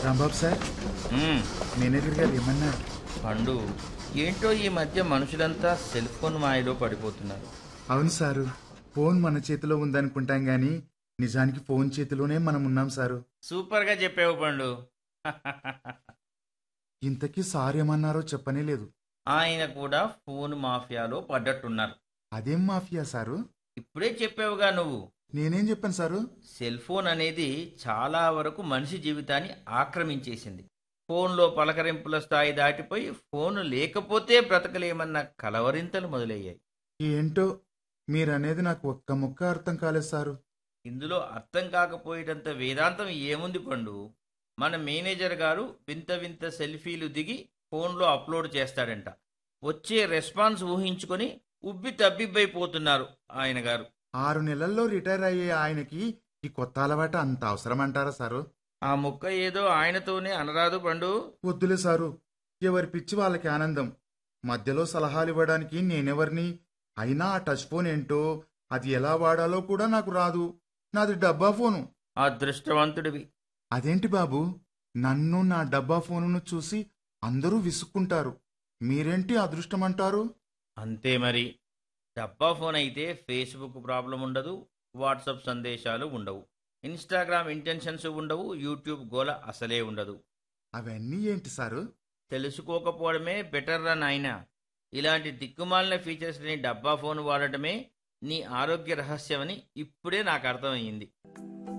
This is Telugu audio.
రాంబాబు సార్ మ్మ్. మేనేజర్ గారు ఏమన్నారు పండు ఏంటో ఈ మధ్య మనుషులంతా సెల్ ఫోన్ మాయలో పడిపోతున్నారు అవును సారు ఫోన్ మన చేతిలో ఉందనుకుంటాం గాని నిజానికి ఫోన్ చేతిలోనే మనం ఉన్నాం సారు సూపర్గా చెప్పావు పండు ఇంతకీ సార్ ఏమన్నారో చెప్పనే లేదు ఆయన కూడా ఫోన్ మాఫియాలో పడ్డట్టున్నారు అదేం మాఫియా సారు ఇప్పుడే చెప్పావుగా నువ్వు నేనేం చెప్పాను సారు సెల్ ఫోన్ అనేది చాలా వరకు మనిషి జీవితాన్ని ఆక్రమించేసింది ఫోన్లో పలకరింపుల స్థాయి దాటిపోయి ఫోన్ లేకపోతే బ్రతకలేమన్న కలవరింతలు మొదలయ్యాయి ఏంటో మీరనేది నాకు ఒక్క ముక్క అర్థం కాలేదు సారు ఇందులో అర్థం కాకపోయేటంత వేదాంతం ఏముంది పండు మన మేనేజర్ గారు వింత వింత సెల్ఫీలు దిగి ఫోన్లో అప్లోడ్ చేస్తాడంట వచ్చే రెస్పాన్స్ ఊహించుకొని ఉబ్బి తబ్బిబ్బైపోతున్నారు ఆయన గారు ఆరు నెలల్లో రిటైర్ అయ్యే ఆయనకి ఈ కొత్త అలవాటు అంత అవసరం అంటారా సారు ఆ ముక్క ఏదో ఆయనతోనే అనరాదు పండు వద్దులే సారు ఎవరి పిచ్చి వాళ్ళకి ఆనందం మధ్యలో సలహాలు ఇవ్వడానికి నేనెవరిని అయినా ఆ టచ్ ఫోన్ ఏంటో అది ఎలా వాడాలో కూడా నాకు రాదు నాది డబ్బా ఫోను అదృష్టవంతుడివి అదేంటి బాబు నన్ను నా డబ్బా ఫోనును చూసి అందరూ విసుక్కుంటారు మీరేంటి అదృష్టం అంటారు అంతే మరి డబ్బా ఫోన్ అయితే ఫేస్బుక్ ప్రాబ్లం ఉండదు వాట్సాప్ సందేశాలు ఉండవు ఇన్స్టాగ్రామ్ ఇంటెన్షన్స్ ఉండవు యూట్యూబ్ గోల అసలే ఉండదు అవన్నీ ఏంటి సారు తెలుసుకోకపోవడమే బెటర్ రా నాయనా ఇలాంటి దిక్కుమాలిన ఫీచర్స్ని డబ్బా ఫోన్ వాడటమే నీ ఆరోగ్య రహస్యమని ఇప్పుడే నాకు అర్థమయ్యింది